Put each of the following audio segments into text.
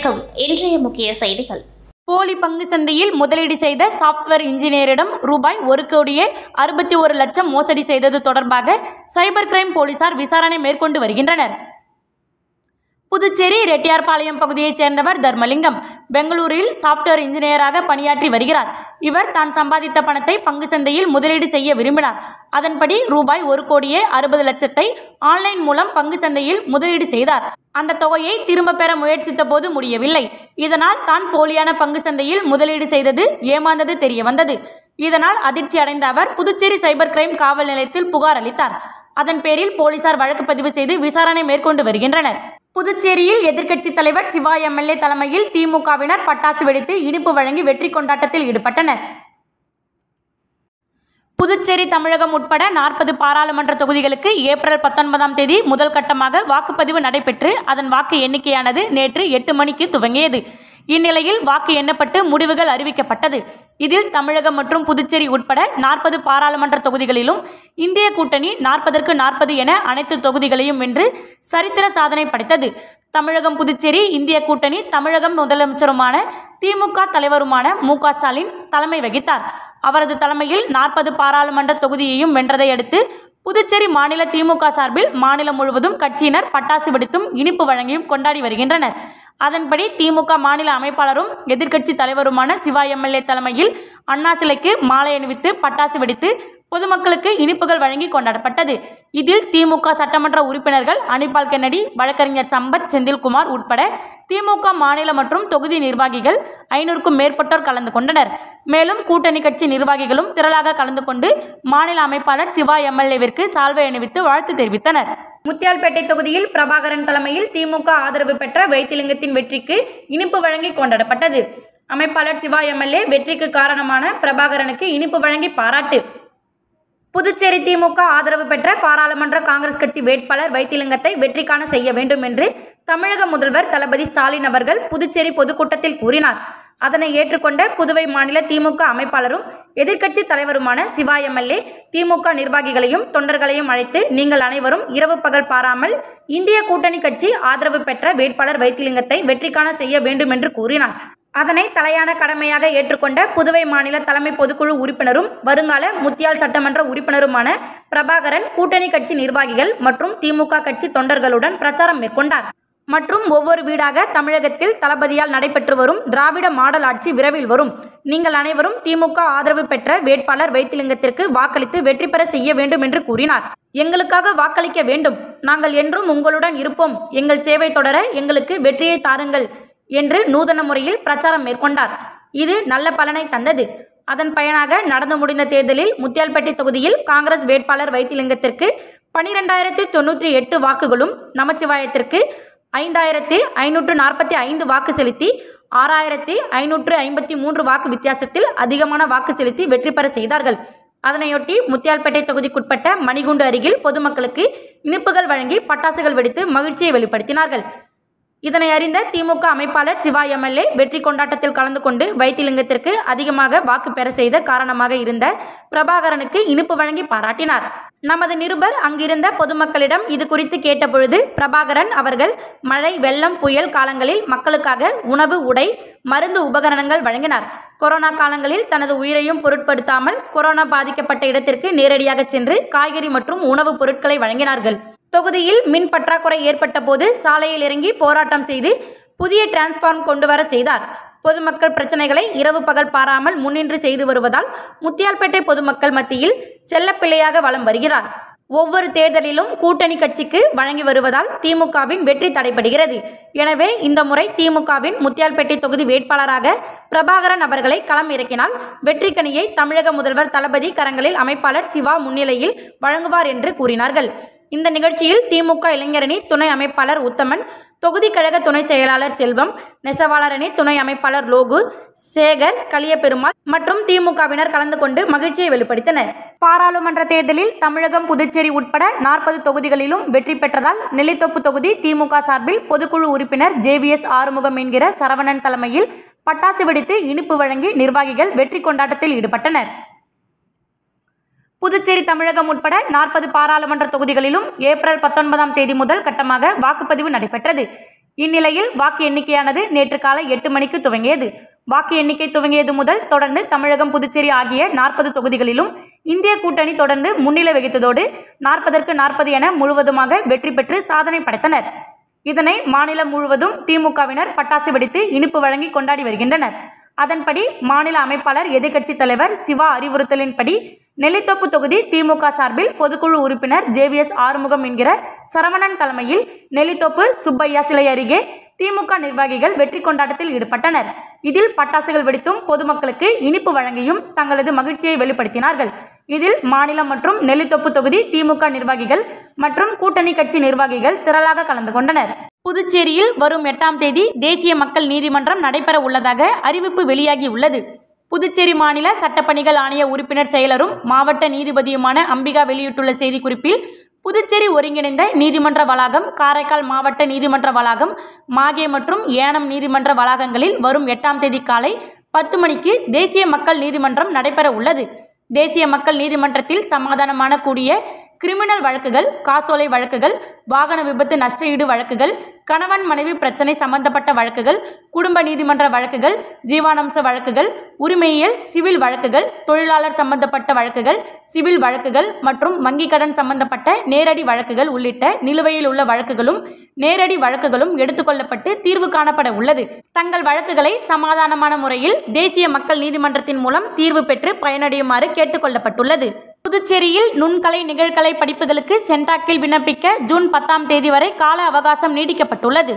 வணக்கம் இன்றைய முக்கிய செய்திகள் போலி பங்கு சந்தையில் முதலீடு செய்த சாப்ட்வேர் இன்ஜினியரிடம் ரூபாய் ஒரு கோடியே அறுபத்தி ஒரு லட்சம் மோசடி செய்தது தொடர்பாக சைபர் கிரைம் போலீசார் விசாரணை மேற்கொண்டு வருகின்றனர் புதுச்சேரி ரெட்டியார்பாளையம் பகுதியைச் சேர்ந்தவர் தர்மலிங்கம் பெங்களூரில் சாப்ட்வேர் இன்ஜினியராக பணியாற்றி வருகிறார் இவர் தான் சம்பாதித்த பணத்தை பங்கு சந்தையில் முதலீடு செய்ய விரும்பினார் அதன்படி ரூபாய் ஒரு கோடியே அறுபது லட்சத்தை ஆன்லைன் மூலம் பங்கு சந்தையில் முதலீடு செய்தார் அந்த தொகையை திரும்ப பெற முயற்சித்த போது முடியவில்லை இதனால் தான் போலியான பங்கு சந்தையில் முதலீடு செய்தது ஏமாந்தது தெரிய வந்தது இதனால் அதிர்ச்சி அடைந்த அவர் புதுச்சேரி சைபர் கிரைம் காவல் நிலையத்தில் புகார் அளித்தார் அதன் பேரில் போலீசார் வழக்கு பதிவு செய்து விசாரணை மேற்கொண்டு வருகின்றனர் புதுச்சேரியில் எதிர்க்கட்சித் தலைவர் சிவா எம்எல்ஏ தலைமையில் திமுகவினர் பட்டாசு வெடித்து இனிப்பு வழங்கி வெற்றி கொண்டாட்டத்தில் ஈடுபட்டனர் புதுச்சேரி தமிழகம் உட்பட நாற்பது பாராளுமன்ற தொகுதிகளுக்கு ஏப்ரல் பத்தொன்பதாம் தேதி முதல் கட்டமாக வாக்குப்பதிவு நடைபெற்று அதன் வாக்கு எண்ணிக்கையானது நேற்று எட்டு மணிக்கு துவங்கியது இந்நிலையில் வாக்கு எண்ணப்பட்டு முடிவுகள் அறிவிக்கப்பட்டது இதில் தமிழகம் மற்றும் புதுச்சேரி உட்பட நாற்பது பாராளுமன்ற தொகுதிகளிலும் இந்திய கூட்டணி நாற்பதற்கு நாற்பது என அனைத்து தொகுதிகளையும் வென்று சரித்திர சாதனை படைத்தது தமிழகம் புதுச்சேரி இந்திய கூட்டணி தமிழகம் முதலமைச்சருமான திமுக தலைவருமான மு க ஸ்டாலின் தலைமை வகித்தார் அவரது தலைமையில் நாற்பது பாராளுமன்ற தொகுதியையும் வென்றதை அடுத்து புதுச்சேரி மாநில திமுக சார்பில் மாநிலம் முழுவதும் கட்சியினர் பட்டாசு வெடித்தும் இனிப்பு வழங்கியும் கொண்டாடி வருகின்றனர் அதன்படி திமுக மாநில அமைப்பாளரும் எதிர்க்கட்சி தலைவருமான சிவா எம்எல்ஏ தலைமையில் அண்ணா சிலைக்கு மாலை அணிவித்து பட்டாசு வெடித்து பொதுமக்களுக்கு இனிப்புகள் வழங்கி கொண்டாடப்பட்டது இதில் திமுக சட்டமன்ற உறுப்பினர்கள் அனிபால் கென்னடி வழக்கறிஞர் சம்பத் செந்தில்குமார் உட்பட திமுக மாநில மற்றும் தொகுதி நிர்வாகிகள் ஐநூறுக்கும் மேற்பட்டோர் கலந்து கொண்டனர் மேலும் கூட்டணி கட்சி நிர்வாகிகளும் திரளாக கலந்து கொண்டு மாநில அமைப்பாளர் சிவா எம்எல்ஏவிற்கு சால்வை அணிவித்து வாழ்த்து தெரிவித்தனர் முத்தியால்பேட்டை தொகுதியில் பிரபாகரன் தலைமையில் திமுக ஆதரவு பெற்ற வைத்திலிங்கத்தின் வெற்றிக்கு இனிப்பு வழங்கி கொண்டாடப்பட்டது அமைப்பாளர் சிவா எம்எல்ஏ வெற்றிக்கு காரணமான பிரபாகரனுக்கு இனிப்பு வழங்கி பாராட்டு புதுச்சேரி திமுக ஆதரவு பெற்ற பாராளுமன்ற காங்கிரஸ் கட்சி வேட்பாளர் வைத்திலிங்கத்தை வெற்றி காண செய்ய வேண்டும் என்று தமிழக முதல்வர் தளபதி ஸ்டாலின் அவர்கள் புதுச்சேரி பொதுக்கூட்டத்தில் கூறினார் அதனை ஏற்றுக்கொண்ட புதுவை மாநில திமுக அமைப்பாளரும் எதிர்க்கட்சி தலைவருமான சிவா எம்எல்ஏ திமுக நிர்வாகிகளையும் தொண்டர்களையும் அழைத்து நீங்கள் அனைவரும் இரவு பகல் பாராமல் இந்திய கூட்டணி கட்சி ஆதரவு பெற்ற வேட்பாளர் வைத்திலிங்கத்தை வெற்றி காண செய்ய வேண்டும் என்று கூறினார் அதனை தலையான கடமையாக ஏற்றுக்கொண்ட புதுவை மாநில தலைமை பொதுக்குழு உறுப்பினரும் வருங்கால முத்தியால் சட்டமன்ற உறுப்பினருமான பிரபாகரன் கூட்டணி கட்சி நிர்வாகிகள் மற்றும் திமுக கட்சி தொண்டர்களுடன் பிரச்சாரம் மேற்கொண்டார் மற்றும் ஒவ்வொரு வீடாக தமிழகத்தில் தளபதியால் நடைபெற்று வரும் திராவிட மாடல் ஆட்சி விரைவில் வரும் நீங்கள் அனைவரும் திமுக ஆதரவு பெற்ற வேட்பாளர் வைத்திலிங்கத்திற்கு வாக்களித்து வெற்றி பெற செய்ய வேண்டும் என்று கூறினார் எங்களுக்காக வாக்களிக்க வேண்டும் நாங்கள் என்றும் உங்களுடன் இருப்போம் எங்கள் சேவை தொடர எங்களுக்கு வெற்றியை தாருங்கள் என்று நூதன முறையில் பிரச்சாரம் மேற்கொண்டார் இது நல்ல பலனை தந்தது அதன் பயனாக நடந்து முடிந்த தேர்தலில் முத்தியால்பட்டி தொகுதியில் காங்கிரஸ் வேட்பாளர் வைத்திலிங்கத்திற்கு பனிரெண்டாயிரத்தி தொண்ணூற்றி எட்டு வாக்குகளும் நமச்சிவாயத்திற்கு ஐந்தாயிரத்தி ஐநூற்று நாற்பத்தி ஐந்து வாக்கு செலுத்தி ஆறாயிரத்தி ஐநூற்று ஐம்பத்தி மூன்று வாக்கு வித்தியாசத்தில் அதிகமான வாக்கு செலுத்தி வெற்றி பெற செய்தார்கள் அதனையொட்டி முத்தியால்பேட்டை தொகுதிக்குட்பட்ட மணிகுண்டு அருகில் பொதுமக்களுக்கு இனிப்புகள் வழங்கி பட்டாசுகள் வெடித்து மகிழ்ச்சியை வெளிப்படுத்தினார்கள் இதனை அறிந்த திமுக அமைப்பாளர் சிவா எம்எல்ஏ வெற்றி கொண்டாட்டத்தில் கலந்து கொண்டு வைத்திலிங்கத்திற்கு அதிகமாக வாக்கு பெற செய்த காரணமாக இருந்த பிரபாகரனுக்கு இனிப்பு வழங்கி பாராட்டினார் நமது நிருபர் அங்கிருந்த பொதுமக்களிடம் இது குறித்து கேட்டபொழுது பிரபாகரன் அவர்கள் மழை வெள்ளம் புயல் காலங்களில் மக்களுக்காக உணவு உடை மருந்து உபகரணங்கள் வழங்கினார் கொரோனா காலங்களில் தனது உயிரையும் பொருட்படுத்தாமல் கொரோனா பாதிக்கப்பட்ட இடத்திற்கு நேரடியாக சென்று காய்கறி மற்றும் உணவுப் பொருட்களை வழங்கினார்கள் தொகுதியில் மின் பற்றாக்குறை ஏற்பட்ட போது சாலையில் இறங்கி போராட்டம் செய்து புதிய டிரான்ஸ்ஃபார்ம் கொண்டு வர செய்தார் பொதுமக்கள் பிரச்சனைகளை இரவு பகல் பாராமல் முன்னின்று செய்து வருவதால் முத்தியால்பேட்டை பொதுமக்கள் மத்தியில் செல்லப்பிள்ளையாக வலம் வருகிறார் ஒவ்வொரு தேர்தலிலும் கூட்டணி கட்சிக்கு வழங்கி வருவதால் திமுகவின் வெற்றி தடைபடுகிறது எனவே இந்த முறை திமுகவின் முத்தியால்பேட்டை தொகுதி வேட்பாளராக பிரபாகரன் அவர்களை களம் இறக்கினால் வெற்றிக்கனியை தமிழக முதல்வர் தளபதி கரங்களில் அமைப்பாளர் சிவா முன்னிலையில் வழங்குவார் என்று கூறினார்கள் இந்த நிகழ்ச்சியில் திமுக இளைஞரணி துணை அமைப்பாளர் உத்தமன் தொகுதி கழக துணை செயலாளர் செல்வம் நெசவாளரணி துணை அமைப்பாளர் லோகு சேகர் கலியபெருமாள் மற்றும் திமுகவினர் கலந்து கொண்டு மகிழ்ச்சியை வெளிப்படுத்தினர் பாராளுமன்ற தேர்தலில் தமிழகம் புதுச்சேரி உட்பட நாற்பது தொகுதிகளிலும் வெற்றி பெற்றதால் நெல்லித்தோப்பு தொகுதி திமுக சார்பில் பொதுக்குழு உறுப்பினர் ஜேவிஎஸ் ஆறுமுகம் என்கிற சரவணன் தலைமையில் பட்டாசு வெடித்து இனிப்பு வழங்கி நிர்வாகிகள் வெற்றி கொண்டாட்டத்தில் ஈடுபட்டனர் புதுச்சேரி தமிழகம் உட்பட நாற்பது பாராளுமன்ற தொகுதிகளிலும் ஏப்ரல் பத்தொன்பதாம் தேதி முதல் கட்டமாக வாக்குப்பதிவு நடைபெற்றது இந்நிலையில் வாக்கு எண்ணிக்கையானது நேற்று காலை எட்டு மணிக்கு துவங்கியது வாக்கு எண்ணிக்கை துவங்கியது முதல் தொடர்ந்து தமிழகம் புதுச்சேரி ஆகிய நாற்பது தொகுதிகளிலும் இந்திய கூட்டணி தொடர்ந்து முன்னிலை வகித்ததோடு நாற்பதற்கு நாற்பது என முழுவதுமாக வெற்றி பெற்று சாதனை படைத்தனர் இதனை மாநிலம் முழுவதும் திமுகவினர் பட்டாசு வெடித்து இனிப்பு வழங்கி கொண்டாடி வருகின்றனர் அதன்படி மாநில அமைப்பாளர் எதிர்க்கட்சித் தலைவர் சிவா அறிவுறுத்தலின்படி நெல்லித்தோப்பு தொகுதி திமுக சார்பில் பொதுக்குழு உறுப்பினர் ஜேவிஎஸ் ஆறுமுகம் என்கிற சரவணன் தலைமையில் நெல்லித்தோப்பு சுப்பையா சிலை அருகே திமுக நிர்வாகிகள் வெற்றி கொண்டாட்டத்தில் ஈடுபட்டனர் இதில் பட்டாசுகள் வெடித்தும் பொதுமக்களுக்கு இனிப்பு வழங்கியும் தங்களது மகிழ்ச்சியை வெளிப்படுத்தினார்கள் இதில் மாநிலம் மற்றும் நெல்லித்தோப்பு தொகுதி திமுக நிர்வாகிகள் மற்றும் கூட்டணி கட்சி நிர்வாகிகள் திரளாக கலந்து கொண்டனர் புதுச்சேரியில் வரும் எட்டாம் தேதி தேசிய மக்கள் நீதிமன்றம் நடைபெற உள்ளதாக அறிவிப்பு வெளியாகி உள்ளது புதுச்சேரி மாநில சட்டப்பணிகள் ஆணைய உறுப்பினர் செயலரும் மாவட்ட நீதிபதியுமான அம்பிகா வெளியிட்டுள்ள செய்திக்குறிப்பில் புதுச்சேரி ஒருங்கிணைந்த நீதிமன்ற வளாகம் காரைக்கால் மாவட்ட நீதிமன்ற வளாகம் மாகே மற்றும் ஏனம் நீதிமன்ற வளாகங்களில் வரும் எட்டாம் தேதி காலை பத்து மணிக்கு தேசிய மக்கள் நீதிமன்றம் நடைபெற உள்ளது தேசிய மக்கள் நீதிமன்றத்தில் சமாதானமான கூடிய கிரிமினல் வழக்குகள் காசோலை வழக்குகள் வாகன விபத்து நஷ்டஈடு வழக்குகள் கணவன் மனைவி பிரச்சனை சம்பந்தப்பட்ட வழக்குகள் குடும்ப நீதிமன்ற வழக்குகள் ஜீவானம்ச வழக்குகள் உரிமையியல் சிவில் வழக்குகள் தொழிலாளர் சம்பந்தப்பட்ட வழக்குகள் சிவில் வழக்குகள் மற்றும் வங்கிக் கடன் சம்பந்தப்பட்ட நேரடி வழக்குகள் உள்ளிட்ட நிலுவையில் உள்ள வழக்குகளும் நேரடி வழக்குகளும் எடுத்துக்கொள்ளப்பட்டு தீர்வு காணப்பட உள்ளது தங்கள் வழக்குகளை சமாதானமான முறையில் தேசிய மக்கள் நீதிமன்றத்தின் மூலம் தீர்வு பெற்று பயனடையுமாறு கேட்டுக்கொள்ளப்பட்டுள்ளது புதுச்சேரியில் நுண்கலை நிகழ்கலை படிப்புகளுக்கு சென்டாக்கில் விண்ணப்பிக்க ஜூன் பத்தாம் தேதி வரை கால அவகாசம் நீடிக்கப்பட்டுள்ளது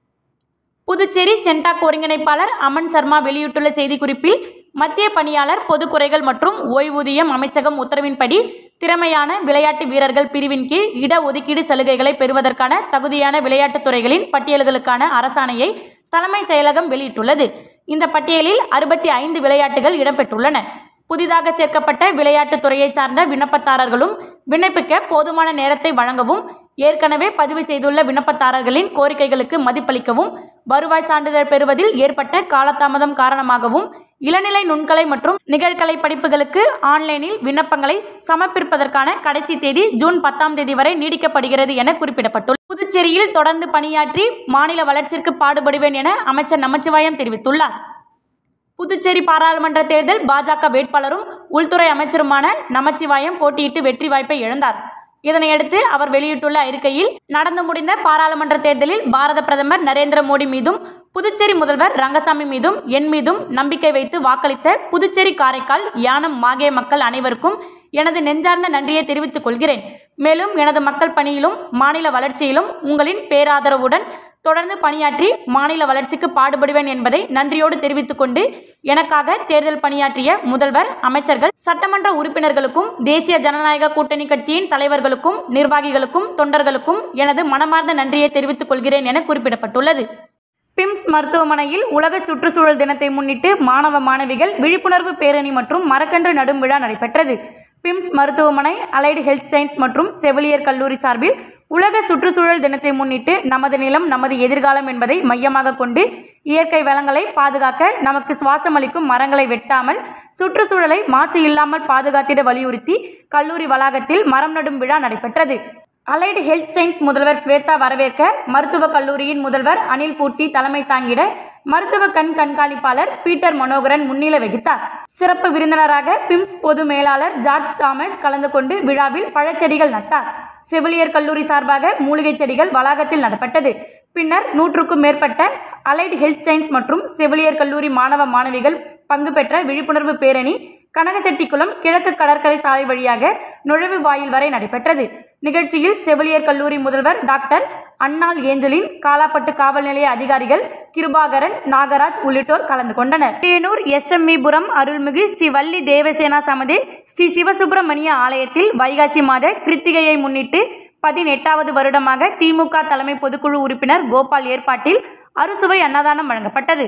புதுச்சேரி சென்டாக் ஒருங்கிணைப்பாளர் அமன் சர்மா வெளியிட்டுள்ள செய்திக்குறிப்பில் மத்திய பணியாளர் பொதுக்குறைகள் மற்றும் ஓய்வூதியம் அமைச்சகம் உத்தரவின்படி திறமையான விளையாட்டு வீரர்கள் பிரிவின் கீழ் இட ஒதுக்கீடு சலுகைகளை பெறுவதற்கான தகுதியான விளையாட்டுத் துறைகளின் பட்டியல்களுக்கான அரசாணையை தலைமை செயலகம் வெளியிட்டுள்ளது இந்த பட்டியலில் அறுபத்தி ஐந்து விளையாட்டுகள் இடம்பெற்றுள்ளன புதிதாக சேர்க்கப்பட்ட விளையாட்டுத் துறையைச் சார்ந்த விண்ணப்பதாரர்களும் விண்ணப்பிக்க போதுமான நேரத்தை வழங்கவும் ஏற்கனவே பதிவு செய்துள்ள விண்ணப்பதாரர்களின் கோரிக்கைகளுக்கு மதிப்பளிக்கவும் வருவாய் சான்றிதழ் பெறுவதில் ஏற்பட்ட காலதாமதம் காரணமாகவும் இளநிலை நுண்கலை மற்றும் நிகழ்கலை படிப்புகளுக்கு ஆன்லைனில் விண்ணப்பங்களை சமர்ப்பிப்பதற்கான கடைசி தேதி ஜூன் பத்தாம் தேதி வரை நீடிக்கப்படுகிறது என குறிப்பிடப்பட்டுள்ளது புதுச்சேரியில் தொடர்ந்து பணியாற்றி மாநில வளர்ச்சிக்கு பாடுபடுவேன் என அமைச்சர் நமச்சிவாயம் தெரிவித்துள்ளார் புதுச்சேரி பாராளுமன்ற தேர்தல் பாஜக வேட்பாளரும் உள்துறை அமைச்சருமான நமச்சிவாயம் போட்டியிட்டு வெற்றி வாய்ப்பை இழந்தார் இதனையடுத்து அவர் வெளியிட்டுள்ள அறிக்கையில் நடந்து முடிந்த பாராளுமன்ற தேர்தலில் பாரத பிரதமர் நரேந்திர மோடி மீதும் புதுச்சேரி முதல்வர் ரங்கசாமி மீதும் என் மீதும் நம்பிக்கை வைத்து வாக்களித்த புதுச்சேரி காரைக்கால் யானம் மாகே மக்கள் அனைவருக்கும் எனது நெஞ்சார்ந்த நன்றியை தெரிவித்துக் கொள்கிறேன் மேலும் எனது மக்கள் பணியிலும் மாநில வளர்ச்சியிலும் உங்களின் பேராதரவுடன் தொடர்ந்து பணியாற்றி மாநில வளர்ச்சிக்கு பாடுபடுவேன் என்பதை நன்றியோடு தெரிவித்துக் கொண்டு எனக்காக தேர்தல் பணியாற்றிய முதல்வர் அமைச்சர்கள் சட்டமன்ற உறுப்பினர்களுக்கும் தேசிய ஜனநாயக கூட்டணி கட்சியின் தலைவர்களுக்கும் நிர்வாகிகளுக்கும் தொண்டர்களுக்கும் எனது மனமார்ந்த நன்றியை தெரிவித்துக் கொள்கிறேன் என குறிப்பிடப்பட்டுள்ளது பிம்ஸ் மருத்துவமனையில் உலக சுற்றுச்சூழல் தினத்தை முன்னிட்டு மாணவ மாணவிகள் விழிப்புணர்வு பேரணி மற்றும் மரக்கன்று நடும் விழா நடைபெற்றது பிம்ஸ் மருத்துவமனை அலைடு ஹெல்த் சயின்ஸ் மற்றும் செவிலியர் கல்லூரி சார்பில் உலக சுற்றுச்சூழல் தினத்தை முன்னிட்டு நமது நிலம் நமது எதிர்காலம் என்பதை மையமாக கொண்டு இயற்கை வளங்களை பாதுகாக்க நமக்கு சுவாசமளிக்கும் மரங்களை வெட்டாமல் சுற்றுச்சூழலை மாசு இல்லாமல் பாதுகாத்திட வலியுறுத்தி கல்லூரி வளாகத்தில் மரம் நடும் விழா நடைபெற்றது அலைடு ஹெல்த் சயின்ஸ் முதல்வர் ஸ்வேதா வரவேற்க மருத்துவக் கல்லூரியின் முதல்வர் அனில் பூர்த்தி தலைமை தாங்கிட மருத்துவ கண் கண்காணிப்பாளர் பீட்டர் மனோகரன் முன்னிலை வகித்தார் சிறப்பு விருந்தினராக பிம்ஸ் பொது மேலாளர் ஜார்ஜ் தாமஸ் கலந்து கொண்டு விழாவில் பழச்செடிகள் நட்டார் செவிலியர் கல்லூரி சார்பாக மூலிகை செடிகள் வளாகத்தில் நடப்பட்டது பின்னர் நூற்றுக்கும் மேற்பட்ட அலைடு ஹெல்த் சயின்ஸ் மற்றும் செவிலியர் கல்லூரி மாணவ மாணவிகள் பங்கு பெற்ற விழிப்புணர்வு பேரணி கனகசெட்டிக்குளம் கிழக்கு கடற்கரை சாலை வழியாக நுழைவு வாயில் வரை நடைபெற்றது நிகழ்ச்சியில் செவிலியர் கல்லூரி முதல்வர் டாக்டர் அன்னாள் ஏஞ்சலின் காலாப்பட்டு காவல் நிலைய அதிகாரிகள் கிருபாகரன் நாகராஜ் உள்ளிட்டோர் கலந்து கொண்டனர் தேனூர் எஸ்எம்இபுரம் அருள்மிகு ஸ்ரீ வள்ளி தேவசேனா சமதி ஸ்ரீ சிவசுப்பிரமணிய ஆலயத்தில் வைகாசி மாத கிருத்திகையை முன்னிட்டு பதினெட்டாவது வருடமாக திமுக தலைமை பொதுக்குழு உறுப்பினர் கோபால் ஏற்பாட்டில் அறுசுவை அன்னதானம் வழங்கப்பட்டது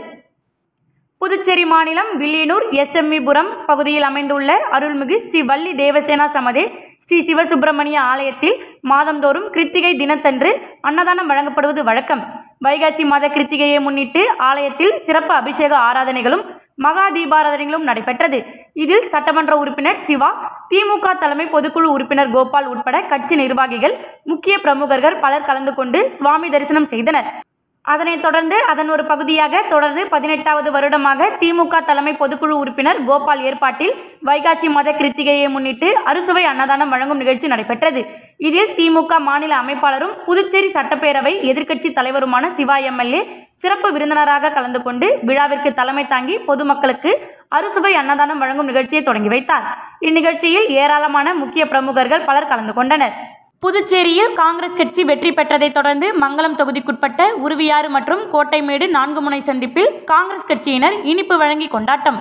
புதுச்சேரி மாநிலம் வில்லியனூர் எஸ்எம்இபுரம் பகுதியில் அமைந்துள்ள அருள்மிகு ஸ்ரீ வள்ளி தேவசேனா சமதி ஸ்ரீ சிவசுப்பிரமணிய ஆலயத்தில் மாதந்தோறும் கிருத்திகை தினத்தன்று அன்னதானம் வழங்கப்படுவது வழக்கம் வைகாசி மாத கிருத்திகையை முன்னிட்டு ஆலயத்தில் சிறப்பு அபிஷேக ஆராதனைகளும் மகா தீபாராதனைகளும் நடைபெற்றது இதில் சட்டமன்ற உறுப்பினர் சிவா திமுக தலைமை பொதுக்குழு உறுப்பினர் கோபால் உட்பட கட்சி நிர்வாகிகள் முக்கிய பிரமுகர்கள் பலர் கலந்து கொண்டு சுவாமி தரிசனம் செய்தனர் அதனைத் தொடர்ந்து அதன் ஒரு பகுதியாக தொடர்ந்து பதினெட்டாவது வருடமாக திமுக தலைமை பொதுக்குழு உறுப்பினர் கோபால் ஏற்பாட்டில் வைகாசி மத கிருத்திகையை முன்னிட்டு அறுசுவை அன்னதானம் வழங்கும் நிகழ்ச்சி நடைபெற்றது இதில் திமுக மாநில அமைப்பாளரும் புதுச்சேரி சட்டப்பேரவை எதிர்க்கட்சி தலைவருமான சிவா எம்எல்ஏ சிறப்பு விருந்தினராக கலந்து கொண்டு விழாவிற்கு தலைமை தாங்கி பொதுமக்களுக்கு அறுசுவை அன்னதானம் வழங்கும் நிகழ்ச்சியை தொடங்கி வைத்தார் இந்நிகழ்ச்சியில் ஏராளமான முக்கிய பிரமுகர்கள் பலர் கலந்து கொண்டனர் புதுச்சேரியில் காங்கிரஸ் கட்சி வெற்றி பெற்றதைத் தொடர்ந்து மங்களம் தொகுதிக்குட்பட்ட உருவியாறு மற்றும் கோட்டைமேடு நான்கு முனை சந்திப்பில் காங்கிரஸ் கட்சியினர் இனிப்பு வழங்கி கொண்டாட்டம்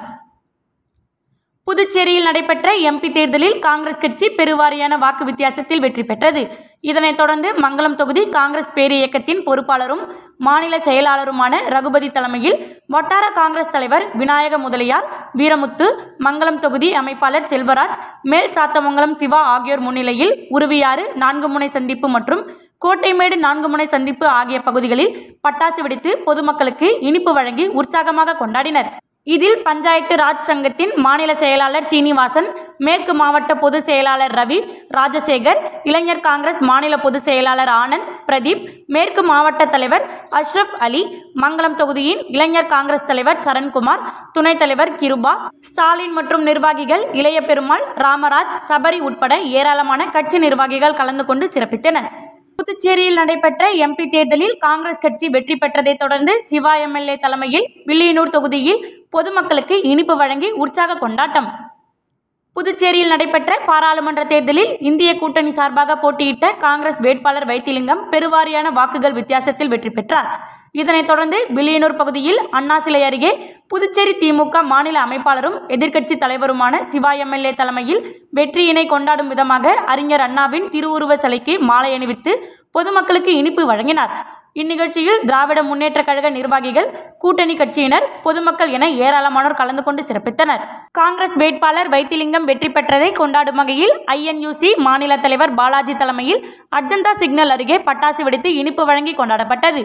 புதுச்சேரியில் நடைபெற்ற எம்பி தேர்தலில் காங்கிரஸ் கட்சி பெருவாரியான வாக்கு வித்தியாசத்தில் வெற்றி பெற்றது இதனைத் தொடர்ந்து மங்களம் தொகுதி காங்கிரஸ் பேர் இயக்கத்தின் பொறுப்பாளரும் மாநில செயலாளருமான ரகுபதி தலைமையில் வட்டார காங்கிரஸ் தலைவர் விநாயக முதலியார் வீரமுத்து மங்களம் தொகுதி அமைப்பாளர் செல்வராஜ் மேல் சாத்தமங்கலம் சிவா ஆகியோர் முன்னிலையில் உருவியாறு நான்கு முனை சந்திப்பு மற்றும் கோட்டைமேடு நான்கு முனை சந்திப்பு ஆகிய பகுதிகளில் பட்டாசு வெடித்து பொதுமக்களுக்கு இனிப்பு வழங்கி உற்சாகமாக கொண்டாடினர் இதில் பஞ்சாயத்து ராஜ் சங்கத்தின் மாநில செயலாளர் சீனிவாசன் மேற்கு மாவட்ட பொதுச் செயலாளர் ரவி ராஜசேகர் இளைஞர் காங்கிரஸ் மாநில பொதுச் செயலாளர் ஆனந்த் பிரதீப் மேற்கு மாவட்ட தலைவர் அஷ்ரப் அலி மங்களம் தொகுதியின் இளைஞர் காங்கிரஸ் தலைவர் சரண்குமார் துணைத் தலைவர் கிருபா ஸ்டாலின் மற்றும் நிர்வாகிகள் இளைய பெருமாள் ராமராஜ் சபரி உட்பட ஏராளமான கட்சி நிர்வாகிகள் கலந்து கொண்டு சிறப்பித்தனர் புதுச்சேரியில் நடைபெற்ற எம்பி தேர்தலில் காங்கிரஸ் கட்சி வெற்றி பெற்றதைத் தொடர்ந்து சிவா எம்எல்ஏ தலைமையில் வில்லியனூர் தொகுதியில் பொதுமக்களுக்கு இனிப்பு வழங்கி உற்சாக கொண்டாட்டம் புதுச்சேரியில் நடைபெற்ற பாராளுமன்ற தேர்தலில் இந்திய கூட்டணி சார்பாக போட்டியிட்ட காங்கிரஸ் வேட்பாளர் வைத்திலிங்கம் பெருவாரியான வாக்குகள் வித்தியாசத்தில் வெற்றி பெற்றார் இதனைத் தொடர்ந்து வில்லியனூர் பகுதியில் அண்ணா சிலை அருகே புதுச்சேரி திமுக மாநில அமைப்பாளரும் எதிர்க்கட்சி தலைவருமான சிவா எம்எல்ஏ தலைமையில் வெற்றியினை கொண்டாடும் விதமாக அறிஞர் அண்ணாவின் திருவுருவ சிலைக்கு மாலை அணிவித்து பொதுமக்களுக்கு இனிப்பு வழங்கினார் இந்நிகழ்ச்சியில் திராவிட முன்னேற்றக் கழக நிர்வாகிகள் கூட்டணி கட்சியினர் பொதுமக்கள் என ஏராளமானோர் கலந்து கொண்டு சிறப்பித்தனர் காங்கிரஸ் வேட்பாளர் வைத்திலிங்கம் வெற்றி பெற்றதை கொண்டாடும் வகையில் ஐஎன்யூசி மாநில தலைவர் பாலாஜி தலைமையில் அர்ஜந்தா சிக்னல் அருகே பட்டாசு வெடித்து இனிப்பு வழங்கி கொண்டாடப்பட்டது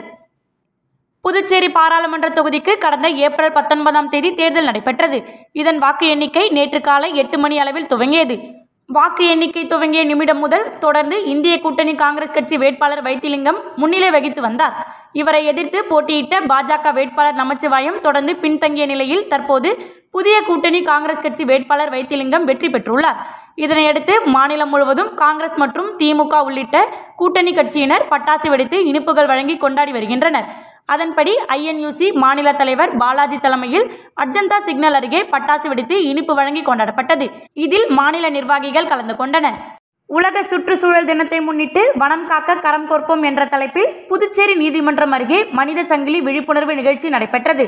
புதுச்சேரி பாராளுமன்ற தொகுதிக்கு கடந்த ஏப்ரல் பத்தொன்பதாம் தேதி தேர்தல் நடைபெற்றது இதன் வாக்கு எண்ணிக்கை நேற்று காலை எட்டு மணி அளவில் துவங்கியது வாக்கு எண்ணிக்கை துவங்கிய நிமிடம் முதல் தொடர்ந்து இந்திய கூட்டணி காங்கிரஸ் கட்சி வேட்பாளர் வைத்திலிங்கம் முன்னிலை வகித்து வந்தார் இவரை எதிர்த்து போட்டியிட்ட பாஜக வேட்பாளர் நமச்சிவாயம் தொடர்ந்து பின்தங்கிய நிலையில் தற்போது புதிய கூட்டணி காங்கிரஸ் கட்சி வேட்பாளர் வைத்திலிங்கம் வெற்றி பெற்றுள்ளார் இதனையடுத்து மாநிலம் முழுவதும் காங்கிரஸ் மற்றும் திமுக உள்ளிட்ட கூட்டணி கட்சியினர் பட்டாசு வெடித்து இனிப்புகள் வழங்கி கொண்டாடி வருகின்றனர் அதன்படி ஐஎன்யூசி மாநில தலைவர் பாலாஜி தலைமையில் அர்ஜந்தா சிக்னல் அருகே பட்டாசு வெடித்து இனிப்பு வழங்கி கொண்டாடப்பட்டது இதில் மாநில நிர்வாகிகள் கலந்து கொண்டனர் உலக சுற்றுச்சூழல் தினத்தை முன்னிட்டு வனம் காக்க கரம் கோர்ப்போம் என்ற தலைப்பில் புதுச்சேரி நீதிமன்றம் அருகே மனித சங்கிலி விழிப்புணர்வு நிகழ்ச்சி நடைபெற்றது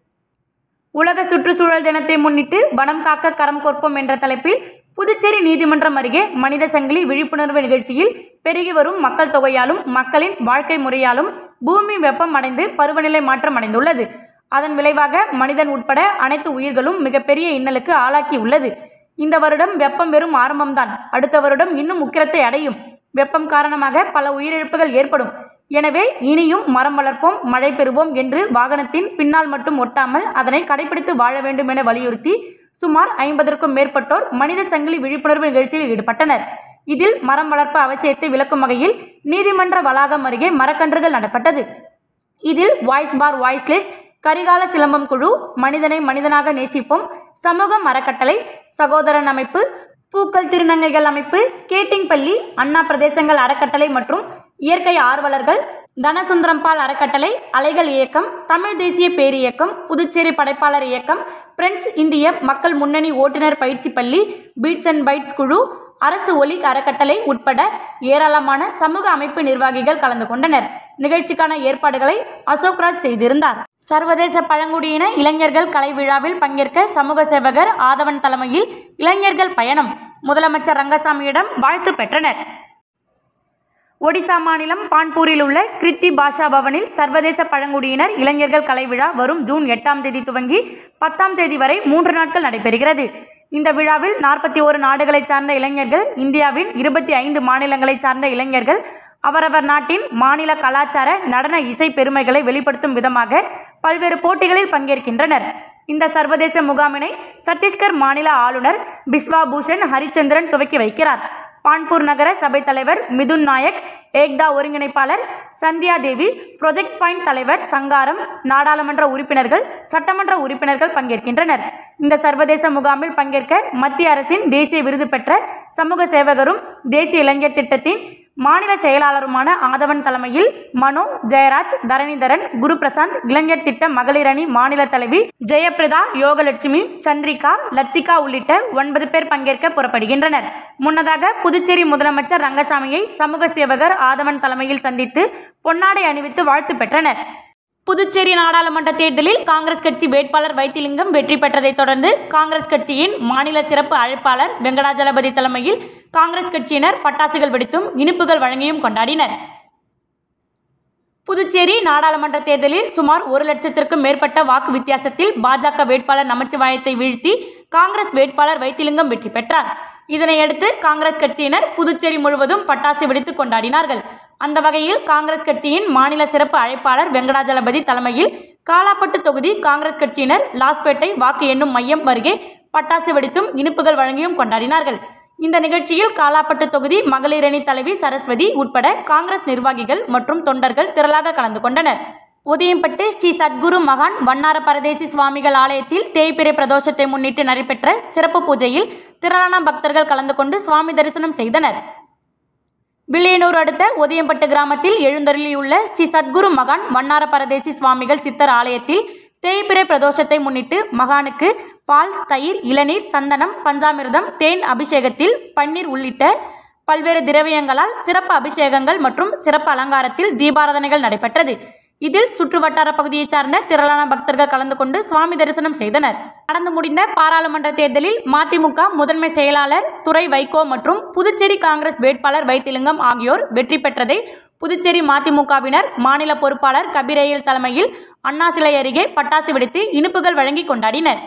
உலக சுற்றுச்சூழல் தினத்தை முன்னிட்டு வனம் காக்க கரம் கோர்ப்போம் என்ற தலைப்பில் புதுச்சேரி நீதிமன்றம் அருகே மனித சங்கிலி விழிப்புணர்வு நிகழ்ச்சியில் பெருகி வரும் மக்கள் தொகையாலும் மக்களின் வாழ்க்கை முறையாலும் பூமி வெப்பம் அடைந்து பருவநிலை மாற்றம் அடைந்துள்ளது அதன் விளைவாக மனிதன் உட்பட அனைத்து உயிர்களும் மிகப்பெரிய இன்னலுக்கு ஆளாக்கி உள்ளது இந்த வருடம் வெப்பம் வெறும் ஆரம்பம்தான் அடுத்த வருடம் இன்னும் உக்கிரத்தை அடையும் வெப்பம் காரணமாக பல உயிரிழப்புகள் ஏற்படும் எனவே இனியும் மரம் வளர்ப்போம் மழை பெறுவோம் என்று வாகனத்தின் பின்னால் மட்டும் ஒட்டாமல் அதனை கடைபிடித்து வாழ வேண்டும் என வலியுறுத்தி சுமார் ஐம்பதற்கும் மேற்பட்டோர் மனித சங்கிலி விழிப்புணர்வு நிகழ்ச்சியில் ஈடுபட்டனர் இதில் மரம் வளர்ப்பு அவசியத்தை விளக்கும் வகையில் நீதிமன்ற வளாகம் அருகே மரக்கன்றுகள் நடப்பட்டது இதில் voice for voiceless Karikala Silambam குழு மனிதனை மனிதனாக நேசிப்போம் சமூக அறக்கட்டளை சகோதரன் அமைப்பு பூக்கள் திருநங்கைகள் அமைப்பு ஸ்கேட்டிங் பள்ளி அண்ணா பிரதேசங்கள் அறக்கட்டளை மற்றும் இயற்கை ஆர்வலர்கள் தனசுந்தரம்பால் அறக்கட்டளை அலைகள் இயக்கம் தமிழ் தேசிய பேரியக்கம் புதுச்சேரி படைப்பாளர் இயக்கம் பிரெஞ்சு இந்திய மக்கள் முன்னணி ஓட்டுநர் பயிற்சி பள்ளி பீட்ஸ் அண்ட் பைட்ஸ் குழு அரசு ஒலி அறக்கட்டளை உட்பட ஏராளமான சமூக அமைப்பு நிர்வாகிகள் கலந்து கொண்டனர் நிகழ்ச்சிக்கான ஏற்பாடுகளை அசோக்ராஜ் செய்திருந்தார் சர்வதேச பழங்குடியின இளைஞர்கள் கலை விழாவில் பங்கேற்க சமூக சேவகர் ஆதவன் தலைமையில் இளைஞர்கள் பயணம் முதலமைச்சர் ரங்கசாமியிடம் வாழ்த்து பெற்றனர் ஒடிசா மாநிலம் பான்பூரில் உள்ள கிருத்தி பாஷா பவனில் சர்வதேச பழங்குடியினர் இளைஞர்கள் கலை விழா வரும் ஜூன் எட்டாம் தேதி துவங்கி பத்தாம் தேதி வரை மூன்று நாட்கள் நடைபெறுகிறது இந்த விழாவில் நாற்பத்தி ஓரு நாடுகளைச் சார்ந்த இளைஞர்கள் இந்தியாவின் இருபத்தி ஐந்து மாநிலங்களைச் சார்ந்த இளைஞர்கள் அவரவர் நாட்டின் மாநில கலாச்சார நடன இசை பெருமைகளை வெளிப்படுத்தும் விதமாக பல்வேறு போட்டிகளில் பங்கேற்கின்றனர் இந்த சர்வதேச முகாமினை சத்தீஸ்கர் மாநில ஆளுநர் பிஸ்வா பூஷன் ஹரிச்சந்திரன் துவக்கி வைக்கிறார் பான்பூர் நகர சபைத் தலைவர் மிதுன் நாயக் ஏக்தா ஒருங்கிணைப்பாளர் சந்தியா தேவி ப்ரொஜெக்ட் பாயிண்ட் தலைவர் சங்காரம் நாடாளுமன்ற உறுப்பினர்கள் சட்டமன்ற உறுப்பினர்கள் பங்கேற்கின்றனர் இந்த சர்வதேச முகாமில் பங்கேற்க மத்திய அரசின் தேசிய விருது பெற்ற சமூக சேவகரும் தேசிய இளைஞர் திட்டத்தின் மாநில செயலாளருமான ஆதவன் தலைமையில் மனோ ஜெயராஜ் தரணிதரன் குரு பிரசாந்த் இளைஞர் திட்ட மகளிர் அணி மாநில தலைவி ஜெயபிரதா யோகலட்சுமி சந்திரிகா லத்திகா உள்ளிட்ட ஒன்பது பேர் பங்கேற்க புறப்படுகின்றனர் முன்னதாக புதுச்சேரி முதலமைச்சர் ரங்கசாமியை சமூக சேவகர் ஆதவன் தலைமையில் சந்தித்து பொன்னாடை அணிவித்து வாழ்த்து பெற்றனர் புதுச்சேரி நாடாளுமன்ற தேர்தலில் காங்கிரஸ் கட்சி வேட்பாளர் வைத்திலிங்கம் வெற்றி பெற்றதைத் தொடர்ந்து காங்கிரஸ் கட்சியின் மாநில சிறப்பு அழைப்பாளர் வெங்கடாஜலபதி தலைமையில் காங்கிரஸ் கட்சியினர் பட்டாசுகள் வெடித்தும் இனிப்புகள் வழங்கியும் கொண்டாடினர் புதுச்சேரி நாடாளுமன்ற தேர்தலில் சுமார் ஒரு லட்சத்திற்கும் மேற்பட்ட வாக்கு வித்தியாசத்தில் பாஜக வேட்பாளர் நமச்சிவாயத்தை வீழ்த்தி காங்கிரஸ் வேட்பாளர் வைத்திலிங்கம் வெற்றி பெற்றார் இதனையடுத்து காங்கிரஸ் கட்சியினர் புதுச்சேரி முழுவதும் பட்டாசு வெடித்து கொண்டாடினார்கள் அந்த வகையில் காங்கிரஸ் கட்சியின் மாநில சிறப்பு அழைப்பாளர் வெங்கடாஜலபதி தலைமையில் காலாப்பட்டு தொகுதி காங்கிரஸ் கட்சியினர் லாஸ்பேட்டை வாக்கு எண்ணும் மையம் அருகே பட்டாசு வெடித்தும் இனிப்புகள் வழங்கியும் கொண்டாடினார்கள் இந்த நிகழ்ச்சியில் காலாப்பட்டு தொகுதி மகளிர் அணி தலைவி சரஸ்வதி உட்பட காங்கிரஸ் நிர்வாகிகள் மற்றும் தொண்டர்கள் திரளாக கலந்து கொண்டனர் உதயம்பட்டு ஸ்ரீ சத்குரு மகான் வண்ணார பரதேசி சுவாமிகள் ஆலயத்தில் தேய்பிறை பிரதோஷத்தை முன்னிட்டு நடைபெற்ற சிறப்பு பூஜையில் திரளான பக்தர்கள் கலந்து கொண்டு சுவாமி தரிசனம் செய்தனர் வில்லியனூர் அடுத்த உதயம்பட்டு கிராமத்தில் எழுந்தருளியுள்ள ஸ்ரீ சத்குரு மகான் வண்ணார பரதேசி சுவாமிகள் சித்தர் ஆலயத்தில் தேய்பிறை பிரதோஷத்தை முன்னிட்டு மகானுக்கு பால் தயிர் இளநீர் சந்தனம் பஞ்சாமிர்தம் தேன் அபிஷேகத்தில் பன்னீர் உள்ளிட்ட பல்வேறு திரவியங்களால் சிறப்பு அபிஷேகங்கள் மற்றும் சிறப்பு அலங்காரத்தில் தீபாராதனைகள் நடைபெற்றது இதில் சுற்றுவட்டார பகுதியைச் சார்ந்த திரளான பக்தர்கள் கலந்து கொண்டு சுவாமி தரிசனம் செய்தனர் நடந்து முடிந்த பாராளுமன்ற தேர்தலில் மதிமுக முதன்மை செயலாளர் துரை வைகோ மற்றும் புதுச்சேரி காங்கிரஸ் வேட்பாளர் வைத்திலிங்கம் ஆகியோர் வெற்றி பெற்றதை புதுச்சேரி மதிமுகவினர் மாநில பொறுப்பாளர் கபிரேயல் தலைமையில் அண்ணா சிலை அருகே பட்டாசு வெடித்து இனிப்புகள் வழங்கி கொண்டாடினர்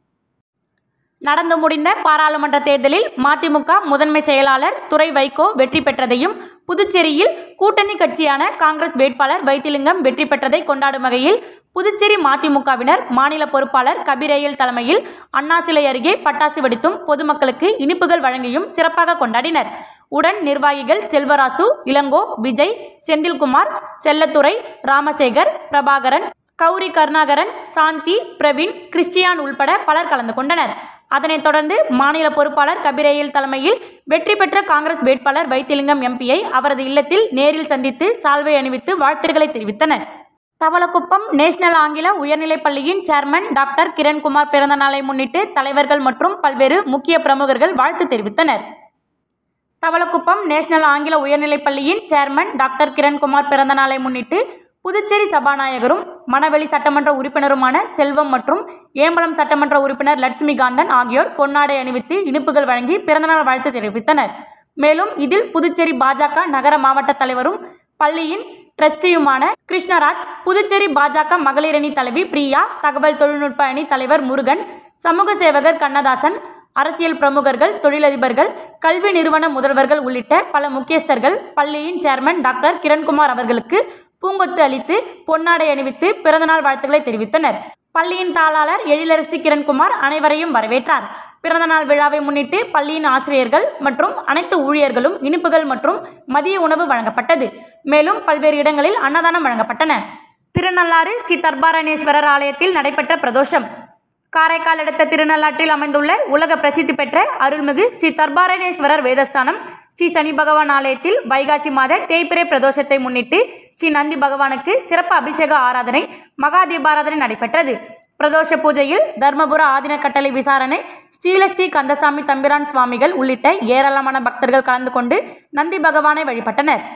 நடந்து முடிந்த பாராளுமன்ற தேர்தலில் மதிமுக முதன்மை செயலாளர் துரை வைகோ வெற்றி பெற்றதையும் புதுச்சேரியில் கூட்டணி கட்சியான காங்கிரஸ் வேட்பாளர் வைத்திலிங்கம் வெற்றி பெற்றதை கொண்டாடும் வகையில் புதுச்சேரி மதிமுகவினர் மாநில பொறுப்பாளர் கபிரேயல் தலைமையில் அண்ணா சிலை அருகே பட்டாசு வெடித்தும் பொதுமக்களுக்கு இனிப்புகள் வழங்கியும் சிறப்பாக கொண்டாடினர் உடன் நிர்வாகிகள் செல்வராசு இளங்கோ விஜய் செந்தில்குமார் செல்லத்துறை ராமசேகர் பிரபாகரன் கௌரி கருணாகரன் சாந்தி பிரவீன் கிறிஸ்டியான் உள்பட பலர் கலந்து கொண்டனர் அதனைத் தொடர்ந்து மாநில பொறுப்பாளர் கபிரேயல் தலைமையில் வெற்றி பெற்ற காங்கிரஸ் வேட்பாளர் வைத்திலிங்கம் எம்பியை அவரது இல்லத்தில் நேரில் சந்தித்து சால்வை அணிவித்து வாழ்த்துக்களை தெரிவித்தனர் தவளக்குப்பம் நேஷனல் ஆங்கில உயர்நிலைப் பள்ளியின் சேர்மன் டாக்டர் கிரண்குமார் பிறந்த நாளை முன்னிட்டு தலைவர்கள் மற்றும் பல்வேறு முக்கிய பிரமுகர்கள் வாழ்த்து தெரிவித்தனர் தவளக்குப்பம் நேஷனல் ஆங்கில உயர்நிலைப் பள்ளியின் சேர்மன் டாக்டர் கிரண்குமார் பிறந்த நாளை முன்னிட்டு புதுச்சேரி சபாநாயகரும் மணவெளி சட்டமன்ற உறுப்பினருமான செல்வம் மற்றும் ஏம்பலம் சட்டமன்ற உறுப்பினர் லட்சுமிகாந்தன் ஆகியோர் பொன்னாடை அணிவித்து இனிப்புகள் வழங்கி பிறந்தநாள் வாழ்த்து தெரிவித்தனர் மேலும் இதில் புதுச்சேரி பாஜக நகர மாவட்ட தலைவரும் பள்ளியின் ட்ரஸ்டியுமான கிருஷ்ணராஜ் புதுச்சேரி பாஜக மகளிர் அணி தலைவி பிரியா தகவல் தொழில்நுட்ப அணி தலைவர் முருகன் சமூக சேவகர் கண்ணதாசன் அரசியல் பிரமுகர்கள் தொழிலதிபர்கள் கல்வி நிறுவன முதல்வர்கள் உள்ளிட்ட பல முக்கியஸ்தர்கள் பள்ளியின் சேர்மன் டாக்டர் கிரண்குமார் அவர்களுக்கு பூங்கொத்து அளித்து பொன்னாடை அணிவித்து பிறந்தநாள் வாழ்த்துக்களை தெரிவித்தனர் பள்ளியின் தாளாளர் எழிலரசி கிரண்குமார் அனைவரையும் வரவேற்றார் பிறந்தநாள் விழாவை முன்னிட்டு பள்ளியின் ஆசிரியர்கள் மற்றும் அனைத்து ஊழியர்களும் இனிப்புகள் மற்றும் மதிய உணவு வழங்கப்பட்டது மேலும் பல்வேறு இடங்களில் அன்னதானம் வழங்கப்பட்டன திருநள்ளாறு ஸ்ரீ தர்பாரணேஸ்வரர் ஆலயத்தில் நடைபெற்ற பிரதோஷம் காரைக்கால் அடுத்த திருநள்ளாற்றில் அமைந்துள்ள உலக பிரசித்தி பெற்ற அருள்மிகு ஸ்ரீ தர்பாரணேஸ்வரர் வேதஸ்தானம் ஸ்ரீ சனி பகவான் ஆலயத்தில் வைகாசி மாத தேய்பிறை பிரதோஷத்தை முன்னிட்டு ஸ்ரீ நந்தி பகவானுக்கு சிறப்பு அபிஷேக ஆராதனை மகா தீபாராதனை நடைபெற்றது பிரதோஷ பூஜையில் தர்மபுர ஆதின கட்டளை விசாரணை ஸ்ரீலஸ்ரீ கந்தசாமி தம்பிரான் சுவாமிகள் உள்ளிட்ட ஏராளமான பக்தர்கள் கலந்து கொண்டு நந்தி பகவானை வழிபட்டனர்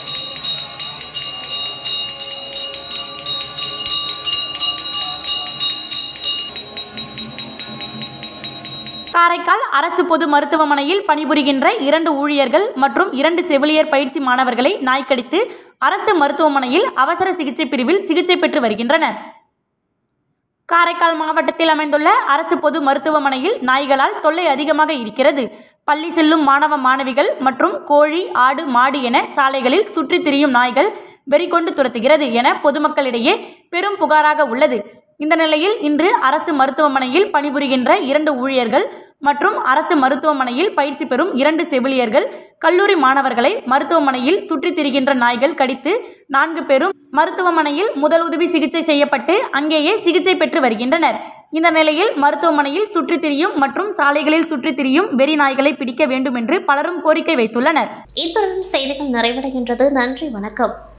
காரைக்கால் அரசு பொது மருத்துவமனையில் பணிபுரிகின்ற இரண்டு ஊழியர்கள் மற்றும் இரண்டு செவிலியர் பயிற்சி மாணவர்களை நாய் கடித்து அரசு மருத்துவமனையில் அவசர சிகிச்சை பிரிவில் சிகிச்சை பெற்று வருகின்றனர் காரைக்கால் மாவட்டத்தில் அமைந்துள்ள அரசு பொது மருத்துவமனையில் நாய்களால் தொல்லை அதிகமாக இருக்கிறது பள்ளி செல்லும் மாணவ மாணவிகள் மற்றும் கோழி ஆடு மாடு என சாலைகளில் சுற்றித் திரியும் நாய்கள் வெறிகொண்டு துரத்துகிறது என பொதுமக்களிடையே பெரும் புகாராக உள்ளது இந்த நிலையில் இன்று அரசு மருத்துவமனையில் பணிபுரிகின்ற இரண்டு ஊழியர்கள் மற்றும் அரசு மருத்துவமனையில் பயிற்சி பெறும் இரண்டு செவிலியர்கள் கல்லூரி மாணவர்களை மருத்துவமனையில் சுற்றித் திரிகின்ற நாய்கள் கடித்து நான்கு பேரும் மருத்துவமனையில் முதலுதவி சிகிச்சை செய்யப்பட்டு அங்கேயே சிகிச்சை பெற்று வருகின்றனர் இந்த நிலையில் மருத்துவமனையில் சுற்றித் திரியும் மற்றும் சாலைகளில் சுற்றித் திரியும் வெறி நாய்களை பிடிக்க வேண்டும் என்று பலரும் கோரிக்கை வைத்துள்ளனர் இத்துடன் செய்திகள் நிறைவடைகின்றது நன்றி வணக்கம்